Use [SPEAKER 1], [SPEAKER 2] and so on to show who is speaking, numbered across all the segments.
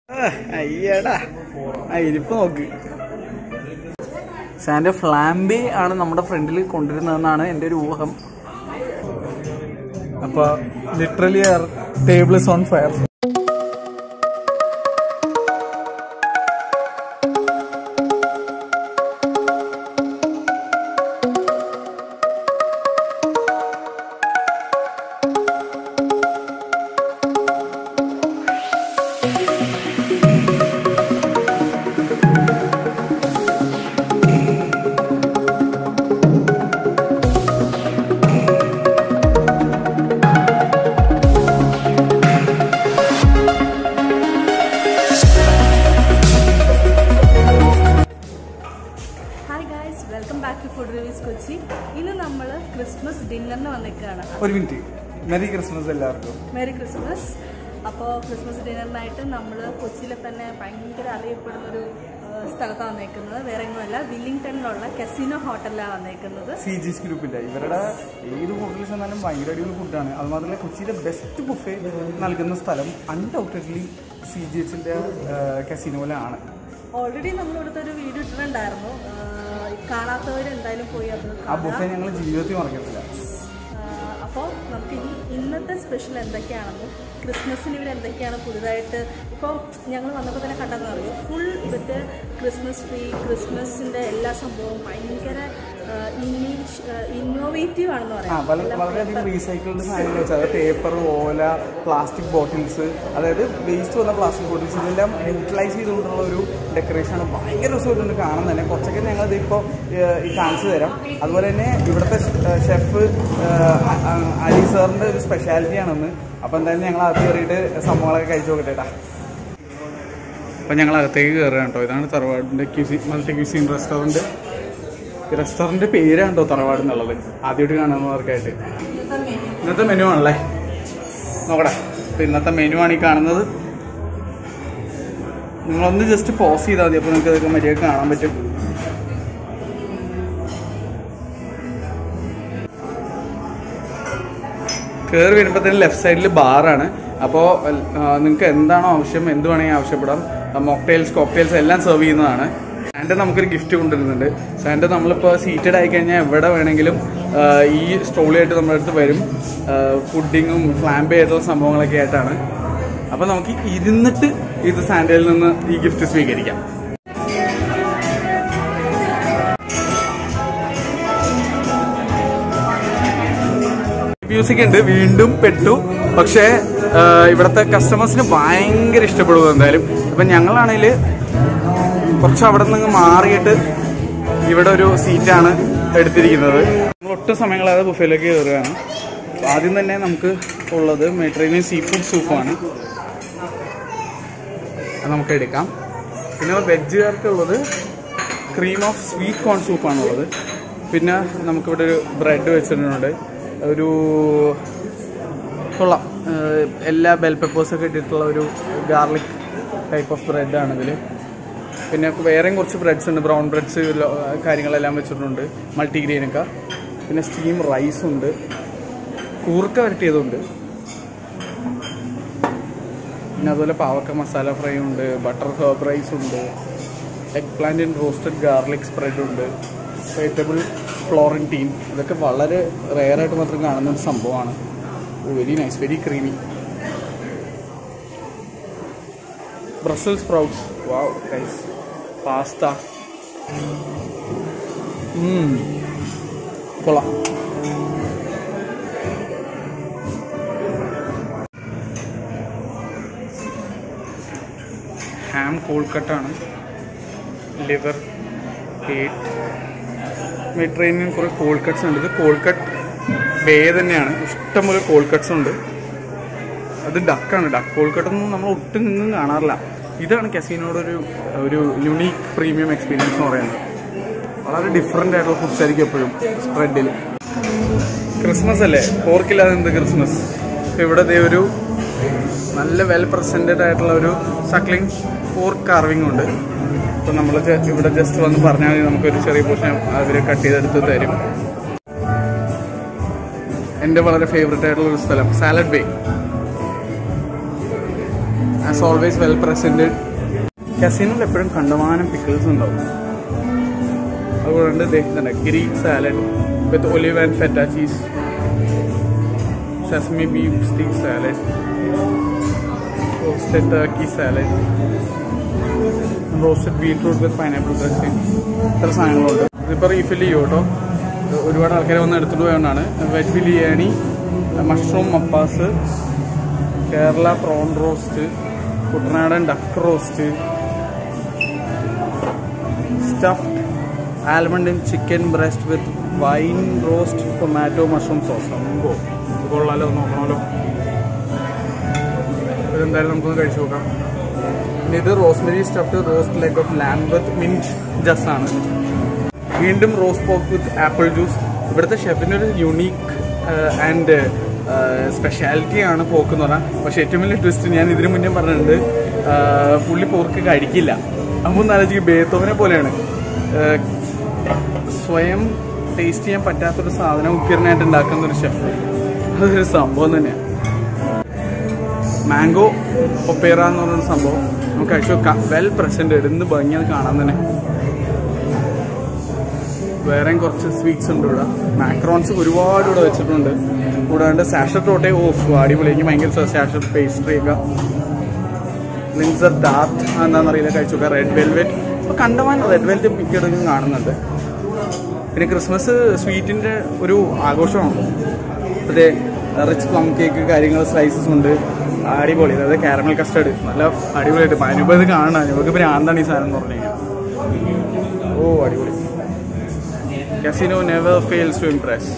[SPEAKER 1] അയ്യടാ ആ ഇരിപ്പ് നോക്ക് സാന്റെ ഫ്ലാംബേ ആണ് നമ്മുടെ ഫ്രണ്ടിൽ കൊണ്ടുവരുന്നതെന്നാണ് എൻ്റെ ഒരു ഊഹം അപ്പൊ literally table is on fire
[SPEAKER 2] hi guys welcome back to food reviews Kochi ഇന്ന് നമ്മൾ ക്രിസ്മസ് ഡിന്നറിന് വന്നിരിക്കുകയാണ്
[SPEAKER 1] ഒരു മിനിറ്റ് മെറി ക്രിസ്മസ് എല്ലാവർക്കും
[SPEAKER 2] മേരി ക്രിസ്മസ് അപ്പോൾ ക്രിസ്മസ് ഡിന്നറിനായിട്ട് നമ്മൾ കൊച്ചിയിലെ തന്നെ ഭയങ്കര അറിയപ്പെടുന്നൊരു ആ, സ്ഥലത്താണ് വന്നേക്കുന്നത് വേറെ എങ്ങുമല്ല വില്ലിംഗ്ടണിലുള്ള കസിനോ ഹോട്ടലിലാണ് വന്നേക്കുന്നത്
[SPEAKER 1] സി ജി എസ് ഗ്രൂപ്പിന്റെ ഇവരുടെ ഏത് ഹോട്ടലിൽ ചെന്നാലും ഭയങ്കര അടിപൊളി ഫുഡാണ് അത് മാത്രമല്ല കൊച്ചിയിലെ ബെസ്റ്റ് ബുഫേ നൽകുന്ന സ്ഥലം അൺഡൗട്ടഡ്ലി സി ജി എച്ചിന്റെ കസിനോയിലാണ്
[SPEAKER 2] ഓൾറെഡി നമ്മൾ ഇവിടുത്തെ ഒരു വീഡിയോ ഇട്ടിട്ടുണ്ടായിരുന്നു ആ, കാണാത്തവർ എന്തായാലും പോയി അത്
[SPEAKER 1] ആ
[SPEAKER 2] കാണാം
[SPEAKER 1] ബുഫേ ഞങ്ങൾ ജീവിതത്തിൽ മറക്കത്തില്ല
[SPEAKER 2] അപ്പോൾ നമുക്ക് ഇനി ഇന്നത്തെ സ്പെഷ്യൽ എന്തൊക്കെയാണെന്നും ക്രിസ്മസിന് ഇവർ എന്തൊക്കെയാണ് പുതുതായിട്ട് ഇപ്പോൾ ഞങ്ങൾ വന്നപ്പോൾ തന്നെ കണ്ടെന്ന് അറിയോ ഫുൾ വിത്ത് ക്രിസ്മസ് ട്രീ ക്രിസ്മസിൻ്റെ എല്ലാ സംഭവവും ഭയങ്കര ഇന്നോവേറ്റീവ് ആണെന്ന്
[SPEAKER 1] ആ
[SPEAKER 2] പറയാം
[SPEAKER 1] വള- വളരെയധികം റീസൈക്കിൾഡ് സാധനങ്ങൾ വെച്ചാൽ അത് പേപ്പർ ഓല പ്ലാസ്റ്റിക് ബോട്ടിൽസ് അതായത് വേസ്റ്റ് വന്ന പ്ലാസ്റ്റിക് ബോട്ടിൽസ് ഇതെല്ലാം യൂട്ടിലൈസ് ചെയ്തുകൊണ്ടുള്ള ഒരു ഡെക്കറേഷനാണ് ഭയങ്കര രസമായിട്ടുണ്ട് കാണാൻ തന്നെ കുറച്ചൊക്കെ ഞങ്ങൾ ഇതിപ്പോൾ ഈ കാണിച്ചു തരാം അതുപോലെ തന്നെ ഇവിടുത്തെ ഷെഫ് അലി സാറിൻ്റെ ഒരു സ്പെഷ്യാലിറ്റി ആണെന്ന് അപ്പോൾ എന്തായാലും ഞങ്ങൾ അകത്ത് കയറിയിട്ട് സംഭവങ്ങളൊക്കെ കഴിച്ചു നോക്കട്ടെ കേട്ടാ അപ്പം ഞങ്ങൾ അകത്തേക്ക് കയറുകയാണ് കേട്ടോ ഇതാണ് തറവാടിൻ്റെ ക്യൂസി മൾട്ടി ക്യൂസിൻ റെസ്റ്റോറൻറ്റ് ഈ റെസ്റ്റോറൻറ്റ് പേരാണ് കേട്ടോ തറവാട് എന്നുള്ളത് ആദ്യമായിട്ട് കാണുന്നവർക്കായിട്ട് ഇന്നത്തെ മെനു ആണല്ലേ നോക്കടാ അപ്പം ഇന്നത്തെ മെനു ആണ് ഈ കാണുന്നത് നിങ്ങളൊന്ന് ജസ്റ്റ് പോസ് ചെയ്താൽ മതി അപ്പോൾ നിങ്ങൾക്ക് ഇതൊക്കെ മര്യാദ കാണാൻ പറ്റും കയറി വരുമ്പോൾ തന്നെ ലെഫ്റ്റ് സൈഡിൽ ബാറാണ് അപ്പോൾ നിങ്ങൾക്ക് എന്താണോ ആവശ്യം എന്ത് വേണമെങ്കിൽ ആവശ്യപ്പെടാം മോക്ടെയിൽസ് കോക്ടെയിൽസ് എല്ലാം സെർവ് ചെയ്യുന്നതാണ് സാൻ്റെ നമുക്കൊരു ഗിഫ്റ്റ് കൊണ്ടുവരുന്നുണ്ട് സാൻ്റെ നമ്മളിപ്പോൾ സീറ്റഡ് ആയി കഴിഞ്ഞാൽ എവിടെ വേണമെങ്കിലും ആ, ഈ സ്റ്റോളിയായിട്ട് നമ്മുടെ അടുത്ത് വരും ഫുഡിങ്ങും ഫ്ലാംബേ ആയിട്ടുള്ള സംഭവങ്ങളൊക്കെ ആയിട്ടാണ് അപ്പോൾ നമുക്ക് ഇരുന്നിട്ട് ഇത് സാൻഡയിൽ നിന്ന് ഈ ഗിഫ്റ്റ് സ്വീകരിക്കാം മ്യൂസിക് ഉണ്ട് വീണ്ടും പെട്ടു പക്ഷേ ആ, ഇവിടുത്തെ കസ്റ്റമേഴ്സിന് ഭയങ്കര ഇഷ്ടപ്പെടും എന്തായാലും അപ്പം ഞങ്ങളാണെങ്കിൽ കുറച്ച് അവിടെ നിന്ന് മാറിയിട്ട് ഇവിടെ ഒരു സീറ്റാണ് എടുത്തിരിക്കുന്നത് നമ്മൾ ഒട്ടും സമയങ്ങളാതെ ബുഫയിലേക്ക് കയറുകയാണ് ആദ്യം തന്നെ നമുക്ക് ഉള്ളത് മെട്രീനിയൻ സീ ഫുഡ് സൂപ്പാണ് അത് നമുക്ക് എടുക്കാം പിന്നെ വെജുകാർക്ക് ഉള്ളത് ക്രീം ഓഫ് സ്വീറ്റ് കോൺ സൂപ്പാണുള്ളത് പിന്നെ നമുക്കിവിടെ ഒരു ബ്രെഡ് വെച്ചിട്ടുണ്ട് ഒരു കൊള്ളാം ഏഹ് എല്ലാ ബെൽ പെപ്പേഴ്സൊക്കെ ഇട്ടിട്ടുള്ള ഒരു ഗാർലിക് ടൈപ്പ് ഓഫ് ബ്രെഡാണ് ഇതിൽ പിന്നെ വേറെയും കുറച്ച് ബ്രെഡ്സ് ഉണ്ട് ബ്രൗൺ ബ്രെഡ്സ് കാര്യങ്ങളെല്ലാം വെച്ചിട്ടുണ്ട് മൾട്ടിഗ്രെയിനൊക്കെ പിന്നെ സ്റ്റീം റൈസ് ഉണ്ട് കൂർക്ക വരട്ടിയതുണ്ട് പിന്നെ അതുപോലെ പാവക്ക മസാല ഫ്രൈ ഉണ്ട് ബട്ടർ ഹേർബ് റൈസ് ഉണ്ട് eggplant and roasted garlic spread ഉണ്ട് വെജിറ്റബിൾ ഫ്ലോറൻറ്റീൻ ഇതൊക്കെ വളരെ റെയറായിട്ട് മാത്രം കാണുന്ന ഒരു സംഭവമാണ് very nice very creamy Brussels sprouts wow nice pasta കൊള്ളാം ഹാം കോൾക്കട്ടാണ് ലിവർ പേറ്റ് മെഡിറ്ററേനിയൻ കുറേ കോൾക്കട്ട്സ് ഉണ്ട് ഇത് കോൾക്കട്ട് ബേ തന്നെയാണ് ഇഷ്ടംപോലെ കോൾക്കട്ട്സ് ഉണ്ട് അത് ഡക്കാണ് ഡക്ക് കോൾക്കട്ടൊന്നും നമ്മൾ ഒട്ടും നിന്നും കാണാറില്ല ഇതാണ് കസീനോട് ഒരു ഒരു യുണീക്ക് പ്രീമിയം എക്സ്പീരിയൻസ് എന്ന് പറയുന്നത് വളരെ ഡിഫറെൻ്റ് ആയിട്ടുള്ള ഫുഡ്സ് ആയിരിക്കും എപ്പോഴും സ്പ്രെഡിൽ ക്രിസ്മസ് അല്ലേ പോർക്കില്ലാതെ എന്ത് ക്രിസ്മസ് ഇപ്പൊ ഇവിടെ ദേ ഒരു നല്ല വെൽ പ്രസൻറ്റഡ് ആയിട്ടുള്ള ഒരു സക്ലിംഗ് പോർക്ക് കാർവിംഗ് ഉണ്ട് അപ്പോൾ നമ്മൾ ഇവിടെ ജസ്റ്റ് വന്ന് പറഞ്ഞാൽ മതി നമുക്കൊരു ചെറിയ പോർഷൻ അവർ കട്ട് ചെയ്തെടുത്ത് തരും എൻ്റെ വളരെ ഫേവറേറ്റ് ആയിട്ടുള്ള ഒരു സ്ഥലം salad bay ah as always well presented കസിനിൽ എപ്പോഴും കണ്ടമാനം പിക്കിൾസ് ഉണ്ടാവും അതുകൊണ്ട് ഇതേ Greek salad with olive and feta cheese sesame beef steak salad roasted turkey salad roasted beetroot with pineapple dressing ഇത്ര സാധനങ്ങളുണ്ട് ഇതിപ്പോൾ റീഫിൽ ചെയ്യും കേട്ടോ ഒരുപാട് ആൾക്കാർ വന്ന് എടുത്തിട്ട് പോയതുകൊണ്ടാണ് veg biryani mushroom mappas Kerala prawn roast Kuttanadan duck roast stuffed almond in chicken breast with wine roast tomato mushroom sauce സംഭവം ഇത് കൊള്ളാലോ നോക്കണമല്ലോ ഇതെന്തായാലും നമുക്കൊന്ന് കഴിച്ചു നോക്കാം പിന്നെ ഇത് rosemary stuffed roast leg of lamb with mint jus ആണ് വീണ്ടും റോസ്റ്റ് പോക്ക് വിത്ത് ആപ്പിൾ ജ്യൂസ് ഇവിടുത്തെ ഷെഫിൻ്റെ ഒരു യുണീക്ക് ആൻഡ് സ്പെഷ്യാലിറ്റി ആണ് പോക്ക് എന്ന് പറഞ്ഞാൽ പക്ഷേ ഏറ്റവും വലിയ ട്വിസ്റ്റ് ഞാൻ ഇതിനു മുന്നേ പറഞ്ഞിട്ടുണ്ട് ആ, പുള്ളി പോർക്ക് കഴിക്കില്ല അപ്പോൾ ഒന്ന് ആലോചിക്കും ബേത്തോവനെ പോലെയാണ് ആ, സ്വയം ടേസ്റ്റ് ചെയ്യാൻ പറ്റാത്തൊരു സാധനം ഉക്കിരനായിട്ട് ഉണ്ടാക്കുന്ന ഒരു ഷെഫ് അതൊരു സംഭവം തന്നെയാണ് മാംഗോ ഒപ്പേറ എന്ന് പറയുന്ന സംഭവം നമുക്ക് കഴിച്ചു നോക്കാം വെൽ പ്രസന്റ് എന്ത് ഭംഗി അത് കാണാൻ തന്നെ വേറെയും കുറച്ച് സ്വീറ്റ്സ് ഉണ്ട് ഇവിടെ മാക്രോൺസ് ഒരുപാട് ഇവിടെ വെച്ചിട്ടുണ്ട് കൂടാണ്ട് സാഷറ്റ് റോട്ടെ ഓഫ് അടിപൊളി എനിക്ക് ഭയങ്കര സാഷറ്റ് പേസ്ട്രി ഒക്കെ ലിൻസർ ഡാർട്ട് എന്താണെന്ന് അറിയില്ല കഴിച്ചു നോക്കാം റെഡ് വെൽവെറ്റ് അപ്പോൾ കണ്ടമാൻ റെഡ് വെൽവെറ്റ് മിക്കയിടത്തും കാണുന്നുണ്ട് പിന്നെ ക്രിസ്മസ് സ്വീറ്റിൻ്റെ ഒരു ആഘോഷമാണ് അതെ റിച്ച് പ്ലം കേക്ക് കാര്യങ്ങൾ സ്ലൈസസ് ഉണ്ട് അടിപൊളി അതായത് കാരമൽ കസ്റ്റർഡ് നല്ല അടിപൊളിയായിട്ട് അനുഭവം ഇത് കാണണം അനുഭവം ഭ്രാന്താണ് ഈ സാധനം എന്ന് പറഞ്ഞു കഴിഞ്ഞാൽ ഓ അടിപൊളി casino never fails to impress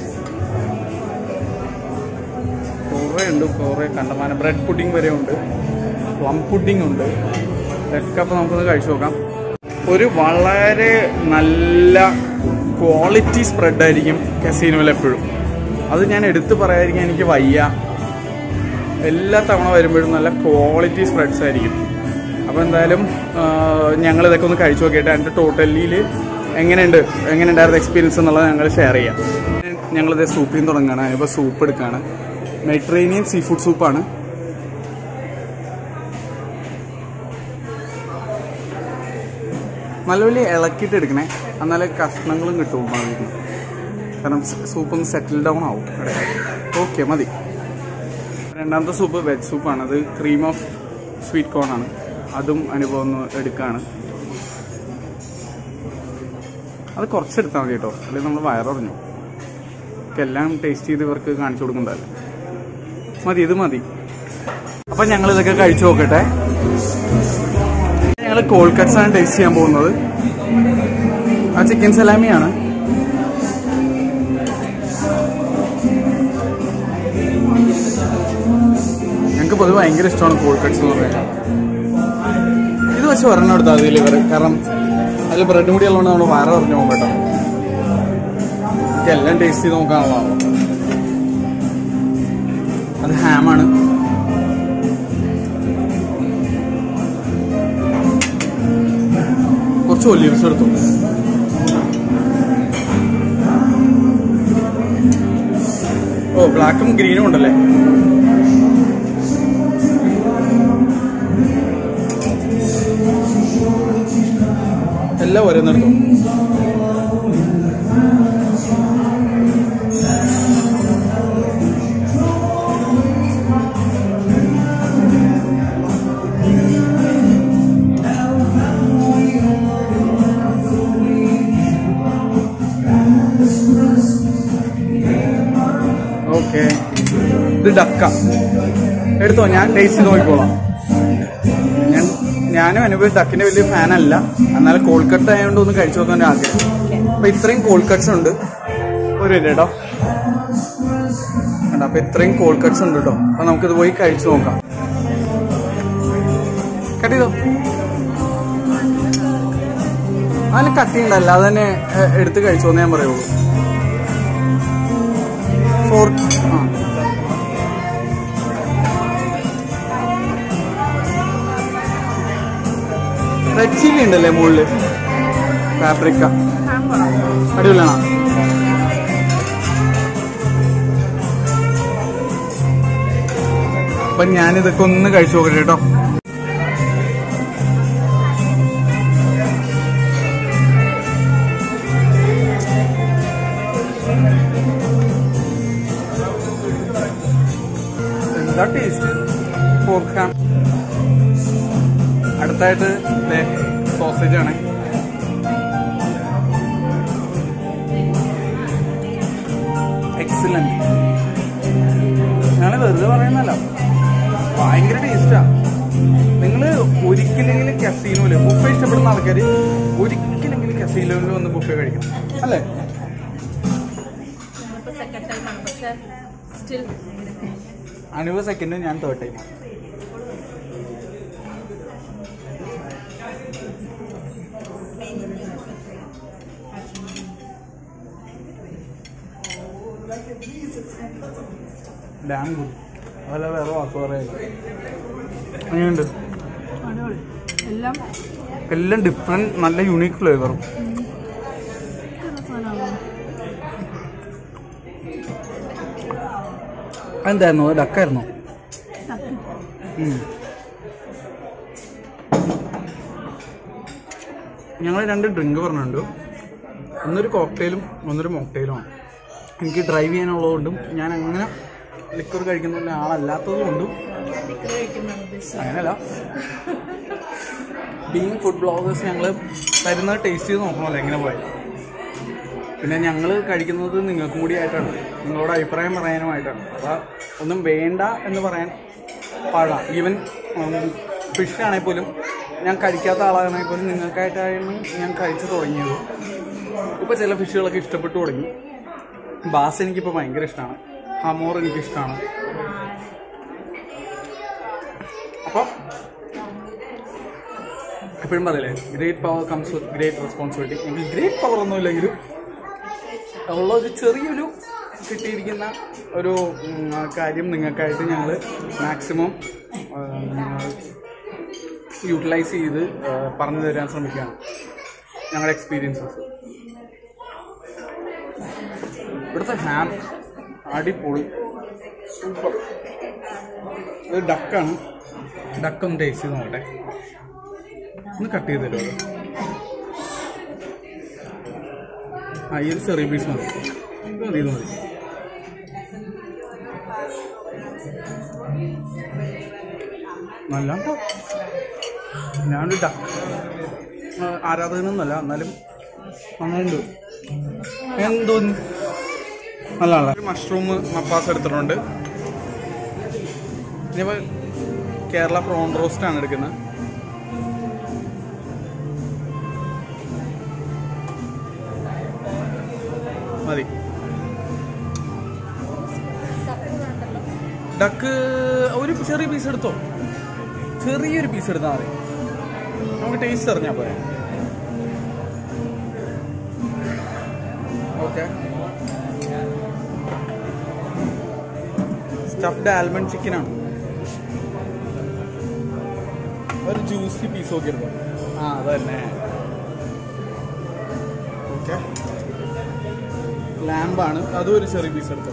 [SPEAKER 1] കുറേ ഉണ്ട് കുറേ കണ്ടമാനം ബ്രെഡ് പുഡിംഗ് വരെ ഉണ്ട് പ്ലം പുഡിംഗ് ഉണ്ട് ഇതൊക്കെ അപ്പോൾ നമുക്കൊന്ന് കഴിച്ചു നോക്കാം ഒരു വളരെ നല്ല ക്വാളിറ്റി സ്പ്രെഡായിരിക്കും കസീനോയിൽ എപ്പോഴും അത് ഞാൻ എടുത്തു പറയാതിരിക്കാൻ എനിക്ക് വയ്യ എല്ലാ തവണ വരുമ്പോഴും നല്ല ക്വാളിറ്റി സ്പ്രെഡ്സ് ആയിരിക്കും അപ്പോൾ എന്തായാലും ഞങ്ങൾ ഇതൊക്കെ ഒന്ന് കഴിച്ചു നോക്കിയിട്ട് എൻ്റെ ടോട്ടലിയിൽ എങ്ങനെയുണ്ട് എങ്ങനെ ഉണ്ടായിരുന്ന എക്സ്പീരിയൻസ് എന്നുള്ളത് ഞങ്ങൾ ഷെയർ ചെയ്യാം ഞങ്ങളിത് സൂപ്പിൽ നിന്ന് തുടങ്ങുകയാണ് ഇപ്പോൾ സൂപ്പ് എടുക്കുകയാണ് മെഡിറ്ററേനിയൻ സീ ഫുഡ് സൂപ്പാണ് നല്ല വലിയ ഇളക്കിയിട്ട് എടുക്കണേ എന്നാലേ കഷ്ണങ്ങളും കിട്ടും ഭാവിയിൽ കാരണം സൂപ്പ് ഒന്ന് സെറ്റിൽ ഡൗൺ ആവും ഓക്കെ മതി രണ്ടാമത്തെ സൂപ്പ് വെജ് സൂപ്പാണ് അത് ക്രീം ഓഫ് സ്വീറ്റ് കോൺ ആണ് അതും അനുഭവം ഒന്ന് എടുക്കുകയാണ് അത് കുറച്ചെടുത്താൽ മതി കേട്ടോ അല്ലെങ്കിൽ നമ്മൾ വയറുറഞ്ഞു എല്ലാം ടേസ്റ്റ് ചെയ്ത് ഇവർക്ക് കാണിച്ചു കൊടുക്കുന്നതല്ല മതി ഇത് മതി അപ്പം ഞങ്ങൾ ഇതൊക്കെ കഴിച്ചു നോക്കട്ടെ ഞങ്ങൾ കോൾക്കട്ട്സ് ആണ് ടേസ്റ്റ് ചെയ്യാൻ പോകുന്നത് ആ ചിക്കൻ സലാമിയാണ് ഞങ്ങൾക്ക് പൊതുവെ ഭയങ്കര ഇഷ്ടമാണ് കോൾക്കട്ട്സ് എന്ന് പറഞ്ഞാൽ ഇത് വെച്ച് ഒരെണ്ണം എടുത്താൽ മതി ലിവർ കാരണം അതിൽ ബ്രെഡ് മുടി ഉള്ളതുകൊണ്ട് നമ്മൾ വയറ് പറഞ്ഞു പോകും കേട്ടോ നമുക്ക് എല്ലാം ടേസ്റ്റ് ചെയ്ത് നോക്കാനുള്ളതാണ് അത് ഹാമാണ് കുറച്ച് ഒലിവ്സ് എടുത്തു ഓ ബ്ലാക്കും ഗ്രീനും ഉണ്ടല്ലേ എല്ലാം ഓരോന്നെടുത്തു ഓക്കെ ഇത് ഡക്ക എടുത്തോ ഞാൻ ടേസ്റ്റ് ചെയ്ത് നോക്കിക്കോളാം ഞാൻ ഞാനും അനുഭവം ഡക്കിന്റെ വലിയ ഫാനല്ല എന്നാലും കോൾക്കട്ട ആയതുകൊണ്ട് ഒന്ന് കഴിച്ചു നോക്കാൻ ആഗ്രഹം അപ്പൊ ഇത്രയും കോൾക്കട്ട്സ് ഉണ്ട് ഒരു മിനിറ്റ് കേട്ടോ കണ്ടോ അപ്പൊ ഇത്രയും കോൾക്കട്ട്സ് ഉണ്ട് കേട്ടോ അപ്പൊ നമുക്കിത് പോയി കഴിച്ചു നോക്കാം കട്ട് ചെയ്തോ അതിന് കട്ടിയുണ്ടല്ല അത് തന്നെ ഏ, എടുത്ത് കഴിച്ചോന്ന് ഞാൻ പറയുള്ളൂ ഫോർ ആ റെഡ് ചില്ലി ഉണ്ടല്ലേ മുകളില് പാപ്രിക്ക അടിപൊളിയാണോ അപ്പൊ ഞാനിതൊക്കെ ഒന്ന് കഴിച്ചു നോക്കട്ടെ കേട്ടോ ടേസ്റ്റ് പോർക്ക് അടുത്തായിട്ട് സോസേജ് ആണ് എക്സലന്റ് ഞാൻ വെറുതെ പറയുന്നല്ല ഭയങ്കര ടേസ്റ്റാ നിങ്ങൾ ഒരിക്കലെങ്കിലും കസീനോയില് ബുഫേ ഇഷ്ടപ്പെടുന്ന ആൾക്കാർ ഒരിക്കലെങ്കിലും കസീനോയിൽ വന്ന് ബുഫേ കഴിക്കണം അല്ലേ
[SPEAKER 2] ഞങ്ങളിപ്പോൾ സെക്കൻഡ് ടൈമാണ് പക്ഷേ സ്റ്റിൽ
[SPEAKER 1] അണിവ് സെക്കൻഡ് ഞാൻ തേർഡ് ടൈം ഡാം ഗുഡ് അതല്ല വേറെ വാക്ക് പറയാം അങ്ങനെയുണ്ട്
[SPEAKER 2] അടിപൊളി എല്ലാം
[SPEAKER 1] എല്ലാം ഡിഫറെൻറ്റ് നല്ല യൂണീക്ക് ഫ്ലേവറും
[SPEAKER 2] സാധനമാണ്
[SPEAKER 1] എന്തായിരുന്നു ഡക്കായിരുന്നു ഞങ്ങൾ രണ്ട് ഡ്രിങ്ക് പറഞ്ഞിട്ടുണ്ട് ഒന്നൊരു കോക്ടെയിലും ഒന്നൊരു മോക്ടെയിലുമാണ് എനിക്ക് ഡ്രൈവ് ചെയ്യാനുള്ളതുകൊണ്ടും ഞാൻ അങ്ങനെ ലിക്വർ കഴിക്കുന്ന ആളല്ലാത്തത് കൊണ്ടും
[SPEAKER 2] കഴിക്കുന്നതാണ് ഉദ്ദേശിച്ചത്
[SPEAKER 1] അങ്ങനെയല്ല ബീങ് ഫുഡ് ബ്ലോഗേഴ്സ് ഞങ്ങൾ തരുന്നത് ടേസ്റ്റ് ചെയ്ത് നോക്കണമല്ലോ എങ്ങനെ പോയി പിന്നെ ഞങ്ങൾ കഴിക്കുന്നത് നിങ്ങൾക്കും കൂടി ആയിട്ടാണ് നിങ്ങളോട് അഭിപ്രായം പറയാനുമായിട്ടാണ് അപ്പോൾ ഒന്നും വേണ്ട എന്ന് പറയാൻ പാടാം ഈവൻ ഫിഷ് ആണെങ്കിൽ പോലും ഞാൻ കഴിക്കാത്ത ആളാണെങ്കിൽ പോലും നിങ്ങൾക്കായിട്ടാണ് ഞാൻ കഴിച്ചു തുടങ്ങിയത് ഇപ്പോൾ ചില ഫിഷുകളൊക്കെ ഇഷ്ടപ്പെട്ടു തുടങ്ങി ബാസ് എനിക്കിപ്പോൾ ഭയങ്കര ഇഷ്ടമാണ് ഹമോർ എനിക്കിഷ്ടമാണ് അപ്പോൾ എപ്പോഴും പറയില്ലേ great power comes with great responsibility എങ്കിൽ ഗ്രേറ്റ് പവർ ഒന്നും ഇല്ലെങ്കിലും ഉള്ള ഒരു ചെറിയൊരു കിട്ടിയിരിക്കുന്ന ഒരു ഉം, കാര്യം നിങ്ങൾക്കായിട്ട് ഞങ്ങൾ മാക്സിമം യൂട്ടിലൈസ് ചെയ്ത് ആ, പറഞ്ഞു തരാൻ ശ്രമിക്കുകയാണ് ഞങ്ങളുടെ എക്സ്പീരിയൻസസ് ഇവിടുത്തെ ഹാം അടിപൊളി സൂപ്പർ ഇത് ഡക്കാണ് ഡക്ക് ഒന്ന് ടേസ്റ്റ് ചെയ്ത് നോക്കട്ടെ ഒന്ന് കട്ട് ചെയ്ത് തരുമോ ആ ഈ ഒരു ചെറിയ പീസ് മതി ഇത് മതി ഇത് മതി നല്ല ഉണ്ടോ? ഞാനൊരു ഡക്ക് ആരാധകനൊന്നുമല്ല എന്നാലും നന്നായിട്ടുണ്ട് എന്തോന്ന് നല്ല നല്ല മഷ്റൂം മപ്പാസ് എടുത്തിട്ടുണ്ട് ഇനിയിപ്പോൾ കേരള പ്രോൺ റോസ്റ്റ് ആണ് എടുക്കുന്നത് മതി ഡക്ക് ഒരു ചെറിയ പീസ് എടുത്തോ ചെറിയൊരു പീസ് എടുത്താൽ മതി നമുക്ക് ടേസ്റ്റ് അറിഞ്ഞാൽ പോരെ ഓക്കെ സ്റ്റഫ്ഡ് ആൽമണ്ട് ചിക്കനാണ് ഒരു ജ്യൂസി പീസ് നോക്കി എടുത്തോ ആ അതന്നെ ഓക്കെ ലാമ്പാണ് അതും ഒരു ചെറിയ പീസ് എടുത്തോ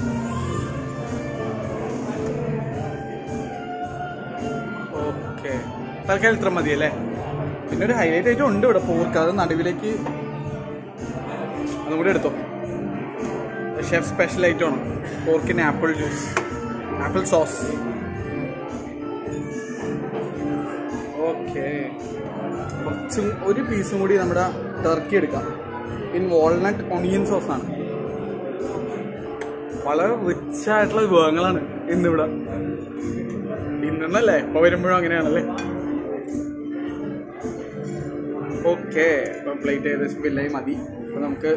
[SPEAKER 1] ഓക്കെ തൽക്കാലം ഇത്ര മതി അല്ലേ പിന്നെ ഒരു ഹൈലൈറ്റ് ആയിട്ട് ഉണ്ട് ഇവിടെ പോർക്ക് അത് നടുവിലേക്ക് അതും കൂടി എടുത്തോ ഷെഫ് സ്പെഷ്യൽ ഐറ്റം ആണ് പോർക്കിന് apple juice apple sauce okay കുറച്ചും ഒരു പീസും കൂടി നമ്മുടെ ടർക്കി എടുക്കാം ഇൻ വാൾനട്ട് ഒണിയൻ സോസ് ആണ് വളരെ റിച്ച് ആയിട്ടുള്ള വിഭവങ്ങളാണ് ഇന്നിവിടെ ഇന്നല്ലേ ഇപ്പൊ വരുമ്പോഴും അങ്ങനെയാണല്ലേ ഓക്കെ ഇപ്പൊ പ്ലേറ്റ് ഏകദേശം വല്ലായി മതി അപ്പൊ നമുക്ക്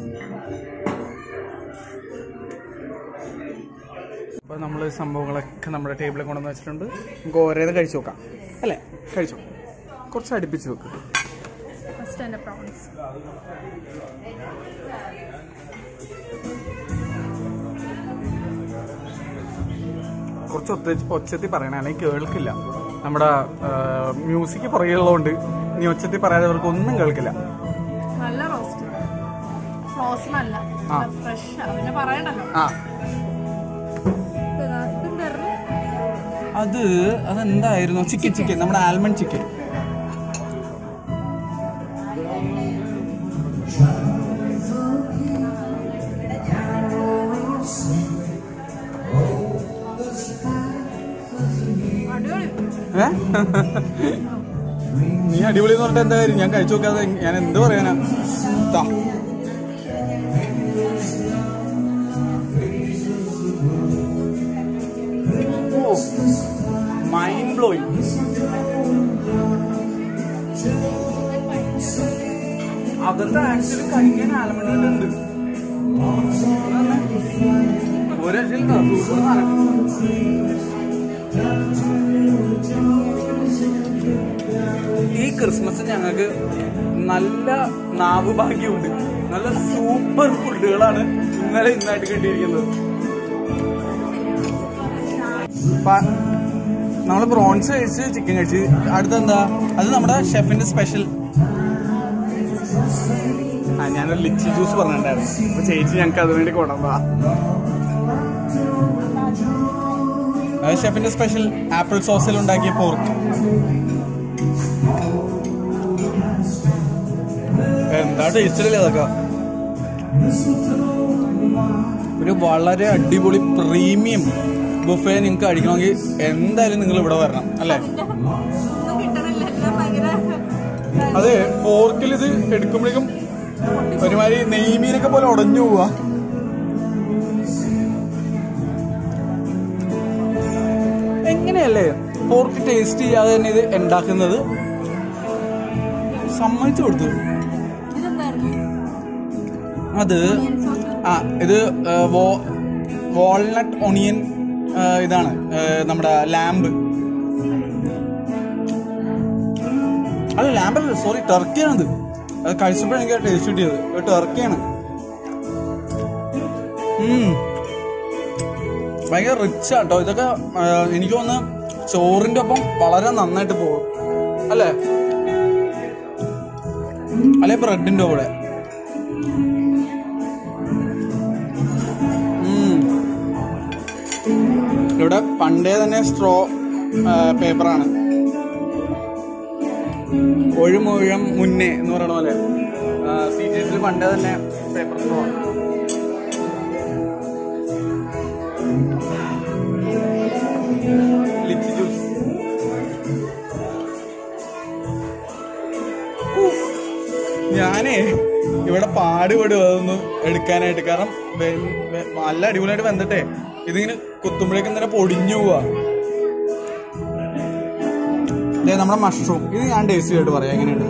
[SPEAKER 1] അപ്പോൾ നമ്മൾ സംഭവങ്ങളൊക്കെ നമ്മുടെ ടേബിളിൽ കൊണ്ടുവന്ന് വെച്ചിട്ടുണ്ട് നമുക്ക് ഓരോന്ന് കഴിച്ചു നോക്കാം അല്ലേ കഴിച്ചോ കുറച്ച് അടുപ്പിച്ച് വെക്ക്
[SPEAKER 2] ഫസ്റ്റ് എൻ്റെ പ്രോൺസ്
[SPEAKER 1] കുറച്ച് ഒത്ത ഒച്ചത്തിൽ പറയണേ അല്ലെങ്കിൽ കേൾക്കില്ല നമ്മുടെ മ്യൂസിക് പുറകെയുള്ളതുകൊണ്ട് നീ ഒച്ചത്തിൽ പറയാതെ അവർക്ക് ഒന്നും കേൾക്കില്ല
[SPEAKER 2] നല്ല റോസ്റ്റ് ഫ്രോസൺ അല്ല
[SPEAKER 1] ആ.
[SPEAKER 2] ഫ്രഷ് പിന്നെ പറയണ്ടല്ലോ
[SPEAKER 1] ആ
[SPEAKER 2] ഇതെന്തായിരുന്നു
[SPEAKER 1] അത് അതെന്തായിരുന്നു ചിക്കൻ ചിക്കൻ നമ്മുടെ ആൽമണ്ട് ചിക്കൻ ഏ? നീ അടിപൊളി എന്ന് പറഞ്ഞിട്ട് എന്താ കാര്യം ഞാൻ കഴിച്ചു നോക്കാതെ ഞാൻ എന്ത് പറയാനാ താ. ഓ മൈൻഡ് ബ്ലോയിങ് അകത്ത് ആക്ച്വലി കഴിക്കാൻ ആലമണ്ണ ഉണ്ട് ഒരു രക്ഷയില്ല സൂപ്പർ സാധനം ഈ ക്രിസ്മസ് ഞങ്ങൾക്ക് നല്ല നാവ് ഭാഗ്യമുണ്ട് നല്ല സൂപ്പർ ഫുഡുകളാണ് ഇന്നലെ ഇന്നായിട്ട് കിട്ടിയിരിക്കുന്നത് നമ്മൾ പ്രോൺസ് കഴിച്ച് ചിക്കൻ കഴിച്ച് അടുത്ത എന്താ അത് നമ്മുടെ ഷെഫിന്റെ സ്പെഷ്യൽ ആ ഞാനൊരു ലിച്ചി ജ്യൂസ് പറഞ്ഞിട്ടുണ്ടായിരുന്നു അപ്പൊ ചേച്ചി ഞങ്ങൾക്ക് അത് വേണ്ടി കൊണ്ടുവന്നതാ അത് ഷെഫിന്റെ സ്പെഷ്യൽ ആപ്പിൾ സോസിൽ ഉണ്ടാക്കിയ പോർക്ക് എന്താ ടേസ്റ്റിലല്ലേ അതൊക്കെ ഒരു വളരെ അടിപൊളി പ്രീമിയം ബുഫേ നിങ്ങൾക്ക് അടിക്കണമെങ്കിൽ എന്തായാലും നിങ്ങൾ ഇവിടെ വരണം അല്ലേ
[SPEAKER 2] ഒന്നും കിട്ടണില്ല എല്ലാം ഭയങ്കര
[SPEAKER 1] അതെ പോർക്കിൽ ഇത് എടുക്കുമ്പോഴേക്കും ഒരുമാതിരി നെയ്മീനൊക്കെ പോലെ ഉടഞ്ഞു പോവാ എങ്ങനെയല്ലേ പോർക്ക് ടേസ്റ്റ് ചെയ്യാതെ തന്നെ ഇത് ഉണ്ടാക്കുന്നത് സമ്മതിച്ചു കൊടുത്തു
[SPEAKER 2] ഇതെന്തായിരുന്നു
[SPEAKER 1] അത് ആ ഇത് വാൾനട്ട് ഒണിയൻ ഇതാണ് ആ, നമ്മുടെ ലാമ്പ് അല്ല ലാമ്പല്ല സോറി ടർക്കിയാണത് അത് കഴിച്ചപ്പോഴാണ് എനിക്ക് ടേസ്റ്റ് കിട്ടിയത് ഇത് ടർക്കിയാണ് ഉം. ഭയങ്കര റിച്ച് ആട്ടോ ഇതൊക്കെ ആ, എനിക്ക് തോന്നുന്നു ചോറിന്റെ ഒപ്പം വളരെ നന്നായിട്ട് പോകും അല്ലേ അല്ലെ ബ്രെഡിന്റെ കൂടെ ഉം. ഇവിടെ പണ്ടേ തന്നെ സ്ട്രോ പേപ്പറാണ് ഒഴുമൊഴും മുന്നേ എന്ന് പറയണ പോലെ സി ജി എസിൽ പണ്ടേ തന്നെ പേപ്പർ സ്ട്രോ ആണ് ലിച്ചി ജ്യൂസ് ഞാനേ ഇവിടെ പാടുപെടും അതൊന്ന് എടുക്കാനായിട്ട് കാരണം വെ- വെ- നല്ല അടിപൊളിയായിട്ട് വെന്തിട്ടേ ഇതിങ്ങനെ കുത്തുമ്പോഴേക്കും തന്നെ പൊടിഞ്ഞു പോവാ ദേ നമ്മുടെ മഷ്റൂം ഇത് ഞാൻ ടേസ്റ്റ് ചെയ്തിട്ട് പറയാം എങ്ങനെയുണ്ട്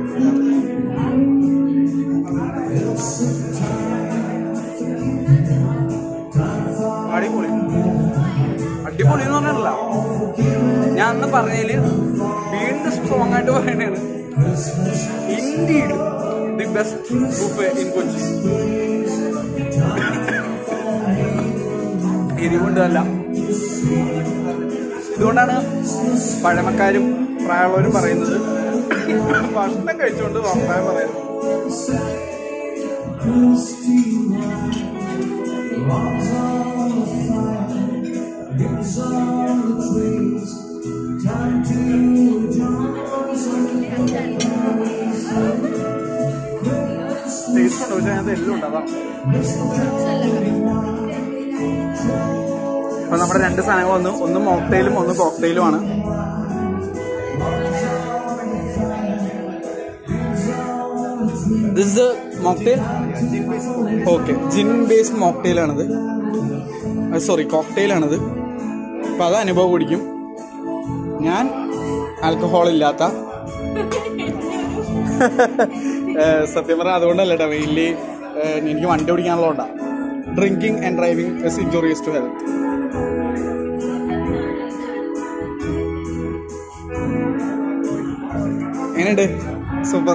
[SPEAKER 1] അടിപൊളി അടിപൊളി എന്ന് പറഞ്ഞല്ല ഞാൻ അന്ന് പറഞ്ഞതില് വീണ്ടും സ്ട്രോങ് ആയിട്ട് പറയണേണ് Indeed, the best buffet in Kochi. എരിവുണ്ടല്ല ഇതുകൊണ്ടാണ് പഴമക്കാരും പ്രായമുള്ളവരും പറയുന്നത് ഭക്ഷണം കഴിച്ചുകൊണ്ട് വർത്താനം പറയുന്നത് ടേസ്റ്റ് ഉണ്ടോ പക്ഷേ അതിനകത്ത് എല്ലാം ഉണ്ട് അതാണ് അപ്പൊ നമ്മുടെ രണ്ട് സാധനങ്ങൾ വന്നു ഒന്ന് മോക്ടെയിലും ഒന്ന് കോക്ടെയിലുമാണ് this mocktail okay gin based മോക്ടെയിലാണിത് സോറി കോക്ടെയിലാണിത് അപ്പൊ അത് അനുഭവം കുടിക്കും ഞാൻ ആൽക്കഹോൾ ഇല്ലാത്ത ഏഹ് സത്യം പറഞ്ഞാൽ അതുകൊണ്ടല്ല കേട്ടോ മെയിൻലി എനിക്ക് വണ്ടി ഓടിക്കാനുള്ളതുകൊണ്ടാ drinking and driving is injurious to health എങ്ങനെയുണ്ട് സൂപ്പർ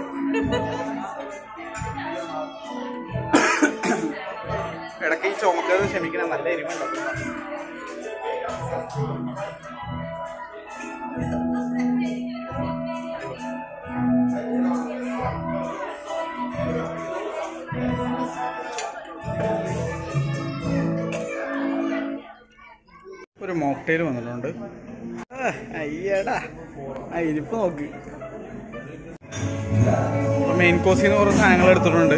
[SPEAKER 1] ഇടയ്ക്ക് ഈ ചുമക്കത് ക്ഷമിക്കണം നല്ല എരിവുണ്ട് ഒരു മോക്ടെയിൽ വന്നിട്ടുണ്ട് ആ, അയ്യടാ ആ ഇരിപ്പ് നോക്ക് മെയിൻ കോസിൽ നിന്ന് കുറച്ച് സാധനങ്ങൾ എടുത്തിട്ടുണ്ട്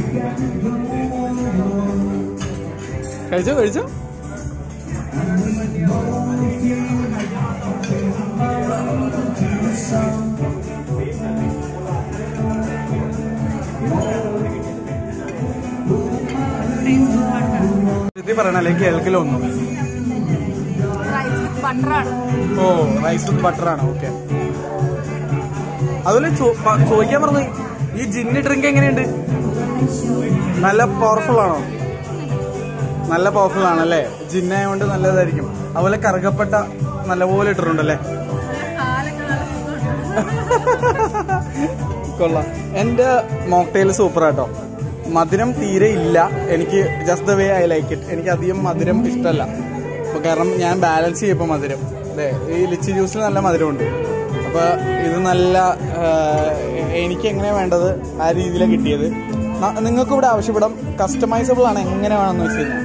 [SPEAKER 1] കഴിച്ചോ കഴിച്ചോ ഇത് പറയണല്ലേ കേൾക്കലൊന്നും
[SPEAKER 2] റൈസ് വിത്ത് ബട്ടറാണ്
[SPEAKER 1] ഓ റൈസ് വിത്ത് ബട്ടർ ആണ് ഓക്കെ അതുപോലെ ചോ- പ- ചോദിക്കാൻ പറഞ്ഞു ഈ ജിന്നി ഡ്രിങ്ക് എങ്ങനെയുണ്ട് നല്ല പവർഫുൾ ആണോ നല്ല പവർഫുൾ ആണല്ലേ ജിന്നായതുകൊണ്ട് നല്ലതായിരിക്കും അതുപോലെ കറുകപ്പെട്ട നല്ലപോലെ ഇട്ടിട്ടുണ്ടല്ലേ
[SPEAKER 2] കാലൊക്കെ നല്ല സുഖമുണ്ട്
[SPEAKER 1] കൊള്ളാം എൻ്റെ മോക്ടെയിൽ സൂപ്പർ ആട്ടോ മധുരം തീരെ ഇല്ല എനിക്ക് just the way I like it എനിക്ക് അധികം മധുരം ഇഷ്ടമല്ല അപ്പൊ കാരണം ഞാൻ ബാലൻസ് ചെയ്യപ്പോൾ മധുരം അല്ലേ ഈ ലിച്ചി ജ്യൂസിന് നല്ല മധുരമുണ്ട് അപ്പൊ ഇത് നല്ല ആ, എനിക്ക് എങ്ങനെ വേണ്ടത് ആ രീതിയിലാണ് കിട്ടിയത് ന- നിങ്ങൾക്ക് ഇവിടെ ആവശ്യപ്പെടാം കസ്റ്റമൈസബിൾ ആണ് എങ്ങനെ വേണമെന്ന് വെച്ച് കഴിഞ്ഞാൽ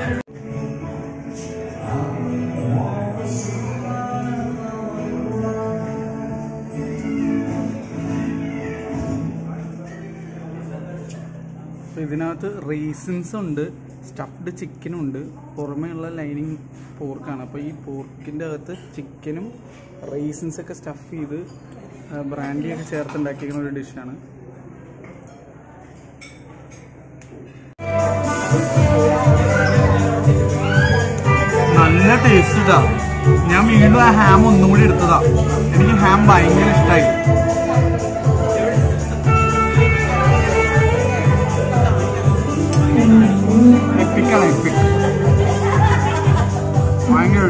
[SPEAKER 1] അപ്പൊ ഇതിനകത്ത് റീസൺസ് ഉണ്ട് സ്റ്റഫ്ഡ് ചിക്കനും ഉണ്ട് പുറമേയുള്ള ലൈനിങ് പോർക്കാണ് അപ്പോൾ ഈ പോർക്കിൻ്റെ അകത്ത് ചിക്കനും റീസൺസ് ഒക്കെ സ്റ്റഫ് ചെയ്ത് ബ്രാൻഡി ഒക്കെ ചേർത്ത് ഉണ്ടാക്കിയിരിക്കുന്ന ഒരു ഡിഷാണ് നല്ല ടേസ്റ്റ് ഇതാ ഞാൻ വീണ്ടും ആ ഹാം ഒന്നും കൂടി എടുത്തതാ എനിക്ക് ഹാം ഭയങ്കര ഇഷ്ടമായി എപ്പിക്കാണ് എപ്പിക് ഭയങ്കര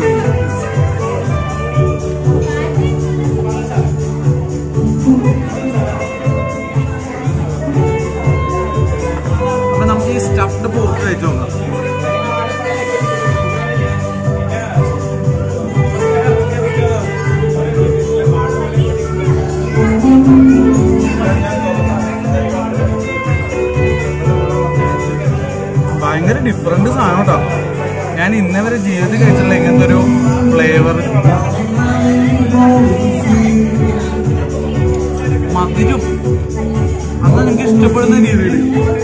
[SPEAKER 1] അപ്പൊ നമുക്ക് ഈ സ്റ്റഫ്ഡ് പോർക്ക് കഴിച്ചു നോക്കാം ഭയങ്കര ഡിഫറെന്റ് സാധനം കേട്ടോ ഞാൻ ഇന്നേ വരെ ജീവിതത്തിൽ കഴിച്ചിട്ടുള്ള ഇങ്ങനത്തെ ഒരു ഫ്ലേവർ മധുരം അത് നിങ്ങൾക്ക് ഇഷ്ടപ്പെടുന്ന രീതിയിൽ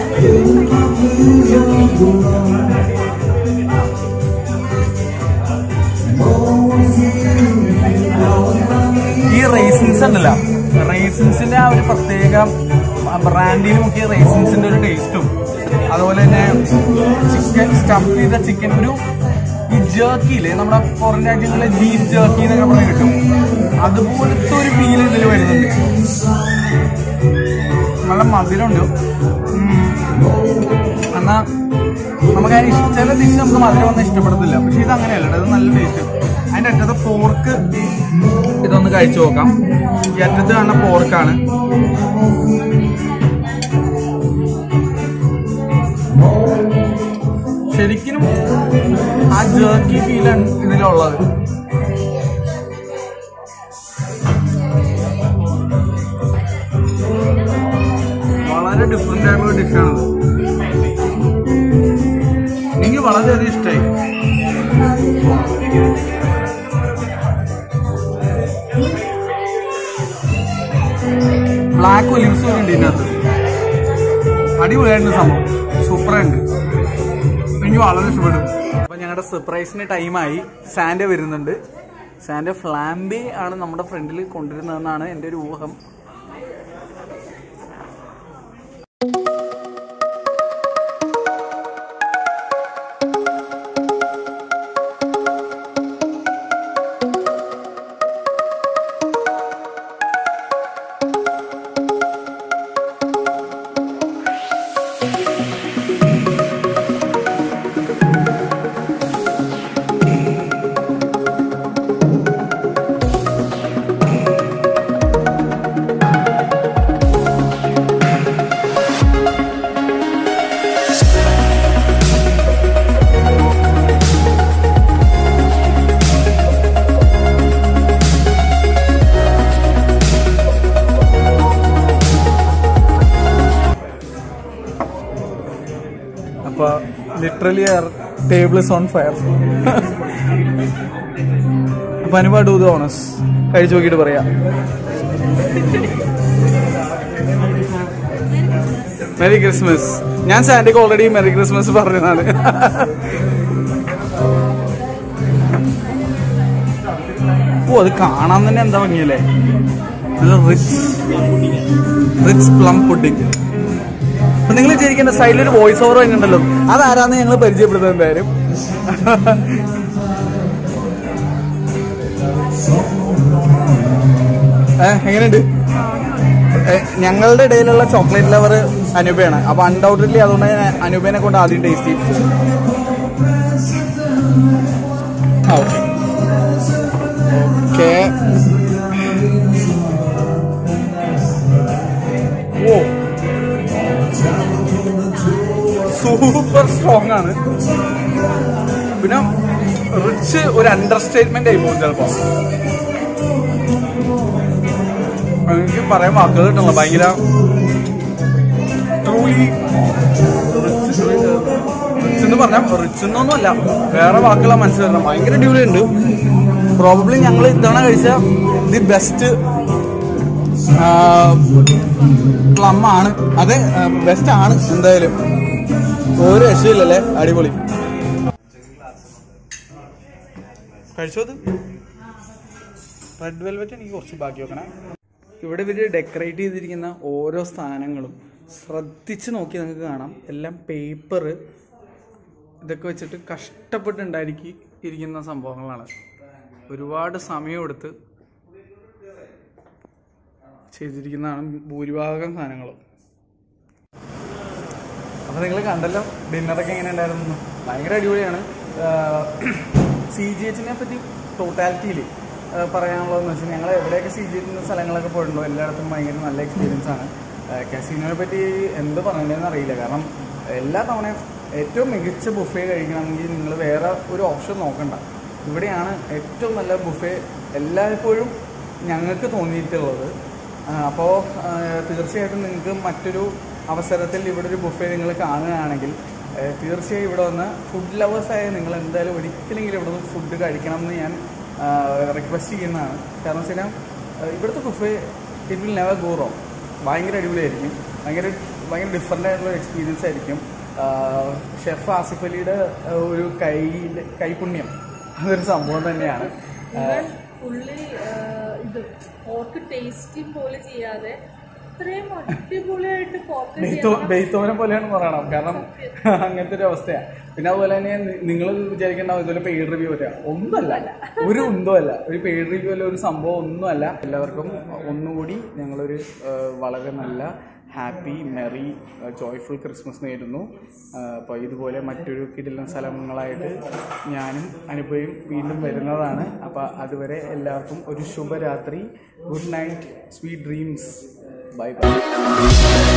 [SPEAKER 1] ഈ റേസിൻസ് ഉണ്ടല്ലോ റേസിൻസിന്റെ ആ ഒരു പ്രത്യേക ബ്രാൻഡിൽ മുക്കിയ റേസിൻസിന്റെ ഒരു ടേസ്റ്റും അതുപോലെ തന്നെ ചിക്കൻ സ്റ്റഫ് ചെയ്ത ചിക്കൻ ഒരു ഈ ജേർക്കിയില്ലേ നമ്മുടെ പുറം രാജ്യങ്ങളിലെ ബീഫ് ജേർക്കി എന്നൊക്കെ പറഞ്ഞ് കിട്ടും അതുപോലത്തെ ഒരു ഫീൽ ഇതിൽ വരുന്നുണ്ട് നല്ല മധുരമുണ്ട് ഉം. എന്നാ നമുക്ക് അതിന് ഇഷ്ട- ചില ഡിഷ് നമുക്ക് മധുരം ഒന്നും ഇഷ്ടപ്പെടത്തില്ല പക്ഷെ ഇത് അങ്ങനെയല്ല കേട്ടോ. ഇത് നല്ല ടേസ്റ്റ് അതിന്റെ അറ്റത്ത് പോർക്ക് ഇതൊന്ന് കഴിച്ചു നോക്കാം ഈ അറ്റത്ത് കാണുന്ന പോർക്കാണ് ശരിക്കും ആ ജേർക്കി ഫീലാണ് ഇതിലുള്ളത് വളരെ ഡിഫറെന്റ് ആയിട്ടുള്ള ഡിഷാണത് എനിക്ക് വളരെയധികം ഇഷ്ടമായി ബ്ലാക്ക് ഒലിവ്സ് ഉണ്ട് ഇതിനകത്ത് അടിപൊളിയായിട്ടുണ്ട് സംഭവം സൂപ്പറായിട്ടുണ്ട് എനിക്ക് വളരെ ഇഷ്ടപ്പെട്ടു അപ്പൊ ഞങ്ങളുടെ സർപ്രൈസിന് ടൈമായി സാൻഡ വരുന്നുണ്ട് സാൻഡ ഫ്ലാംബെ ആണ് നമ്മുടെ ഫ്രണ്ടിൽ കൊണ്ടുവരുന്നതെന്നാണ് എൻ്റെ ഒരു ഊഹം അപ്പൊ literally table is on fire അപ്പൊ അനുപാ ഡൂ ദ ഓണസ് കഴിച്ചു നോക്കിയിട്ട് പറയാം മെറി ക്രിസ്മസ് ഞാൻ സാൻഡിക്ക് ഓൾറെഡി മെറി ക്രിസ്മസ് പറഞ്ഞതാണ് ഓ അത് കാണാൻ തന്നെ എന്താ ഭംഗിയല്ലേ നല്ല റിച്ച് റിച്ച് പ്ലം പുഡിംഗ് അപ്പൊ നിങ്ങൾ വിചാരിക്കേണ്ട സൈഡിൽ ഒരു വോയിസ് ഓവർ വരുന്നുണ്ടല്ലോ അതാരാന്ന് ഞങ്ങൾ പരിചയപ്പെടുത്തുന്നത് എന്തായാലും ഏ, എങ്ങനെയുണ്ട് ഏ, ഞങ്ങളുടെ ഇടയിലുള്ള ചോക്ലേറ്റ് ലവർ അനൂപയാണ് അപ്പൊ അൺഡൗട്ടഡ്ലി അതുകൊണ്ട് ഞാൻ അനൂപേനെ കൊണ്ട് ആദ്യം ടേസ്റ്റ് ചെയ്യിപ്പിച്ചു ആ ഓക്കെ ഓക്കെ ഓ സൂപ്പർ സ്ട്രോങ് ആണ് പിന്നെ റിച്ച് ഒരു അണ്ടർസ്റ്റേറ്റ്മെന്റ് ആയി പോകും ചിലപ്പോ എനിക്ക് പറയാൻ വാക്കുകൾ കിട്ടണല്ലോ ഭയങ്കര ട്രൂലി റിച്ച് എന്ന് പറഞ്ഞാൽ റിച്ച് എന്നൊന്നുമല്ല വേറെ വാക്കുകളാ മനസ്സിൽ വരണം ഭയങ്കര അടിപൊളി ഉണ്ട് പ്രോബബ്ലി ഞങ്ങൾ ഇത്തവണ കഴിച്ച ദി ബെസ്റ്റ് പ്ലം ആണ് അതെ ബെസ്റ്റ് ആണ് എന്തായാലും ഒരു രക്ഷയില്ലല്ലേ അടിപൊളി കഴിച്ചോ അത് റെഡ് വെൽവെറ്റ് എനിക്ക് കുറച്ച് ബാക്കി വെക്കണേ ഇവിടെ ഇവർ ഡെക്കറേറ്റ് ചെയ്തിരിക്കുന്ന ഓരോ സ്ഥാനങ്ങളും ശ്രദ്ധിച്ച് നോക്കി നിങ്ങൾക്ക് കാണാം എല്ലാം പേപ്പർ ഇതൊക്കെ വെച്ചിട്ട് കഷ്ടപ്പെട്ടുണ്ടായിരിക്കും ഇരിക്കുന്ന സംഭവങ്ങളാണ് ഒരുപാട് സമയമെടുത്ത് ചെയ്തിരിക്കുന്നതാണ് ഭൂരിഭാഗം സാധനങ്ങളും അപ്പോൾ നിങ്ങൾ കണ്ടല്ലോ ഡിന്നറൊക്കെ എങ്ങനെ ഉണ്ടായിരുന്നു ഭയങ്കര അടിപൊളിയാണ് സി ജി എച്ചിനെ പറ്റി ടോട്ടാലിറ്റിയിൽ പറയാനുള്ളതെന്ന് വെച്ചാൽ ഞങ്ങൾ എവിടെയൊക്കെ സി ജി എച്ചിൻ്റെ സ്ഥലങ്ങളൊക്കെ പോയിട്ടുണ്ടോ എല്ലായിടത്തും ഭയങ്കര നല്ല എക്സ്പീരിയൻസ് ആണ് കസിനോയെ പറ്റി എന്ത് പറയണ്ടതെന്ന് അറിയില്ല കാരണം എല്ലാ തവണയും ഏറ്റവും മികച്ച ബുഫേ കഴിക്കണമെങ്കിൽ നിങ്ങൾ വേറെ ഒരു ഓപ്ഷൻ നോക്കണ്ട ഇവിടെയാണ് ഏറ്റവും നല്ല ബുഫേ എല്ലായ്പ്പോഴും ഞങ്ങൾക്ക് തോന്നിയിട്ടുള്ളത് അപ്പോൾ തീർച്ചയായിട്ടും നിങ്ങൾക്ക് മറ്റൊരു അവസരത്തിൽ ഇവിടെ ഒരു ബുഫേ നിങ്ങൾ കാണുകയാണെങ്കിൽ ആ, തീർച്ചയായും ഇവിടെ വന്ന് ഫുഡ് ലവേഴ്സായ നിങ്ങൾ എന്തായാലും ഒരിക്കലെങ്കിലും ഇവിടെ നിന്ന് ഫുഡ് കഴിക്കണം എന്ന് ഞാൻ റിക്വസ്റ്റ് ചെയ്യുന്നതാണ് കാരണം വെച്ച് കഴിഞ്ഞാൽ ആ, ഇവിടുത്തെ buffet it will never go wrong ഭയങ്കര അടിപൊളിയായിരിക്കും ഭയങ്കര ഭയങ്കര ഡിഫറെൻ്റ് ആയിട്ടുള്ള എക്സ്പീരിയൻസ് ആയിരിക്കും ഷെഫ് ആസിഫ് അലിയുടെ ആ, ഒരു കൈ കൈപുണ്യം അതൊരു സംഭവം തന്നെയാണ്
[SPEAKER 2] ഇവൻ പുള്ളി ആ, ഇത് പോർക്ക് ടേസ്റ്റി പോലെ ചെയ്യാതെ ഇത്രയും അടിപൊളിയായിട്ട് പോർക്ക്
[SPEAKER 1] ബെയ്ത്തോ- ബെയ്ത്തോനെ പോലെയാണ് പറയണം കാരണം അങ്ങനത്തെ ഒരു അവസ്ഥയാണ് പിന്നെ അതുപോലെ തന്നെ നിങ്ങൾ വിചാരിക്കേണ്ട ഇതുപോലെ പെയ്ഡ് റിവ്യൂ പറ്റുക ഒന്നുമല്ല ഒരു ഉന്തോ അല്ല ഒരു പെയ്ഡ് റിവ്യൂ അല്ല ഒരു സംഭവം ഒന്നുമല്ല എല്ലാവർക്കും ഒന്നുകൂടി ഞങ്ങളൊരു ആ, വളരെ നല്ല ഹാപ്പി മെറി ജോയ്ഫുൾ ക്രിസ്മസ് നേരുന്നു അപ്പോൾ ഇതുപോലെ മറ്റൊരു കിടിലൻ സ്ഥലങ്ങളായിട്ട് ഞാനും അനുഭവം വീണ്ടും വരുന്നതാണ് അപ്പോൾ അതുവരെ എല്ലാവർക്കും ഒരു ശുഭരാത്രി good night sweet dreams bye by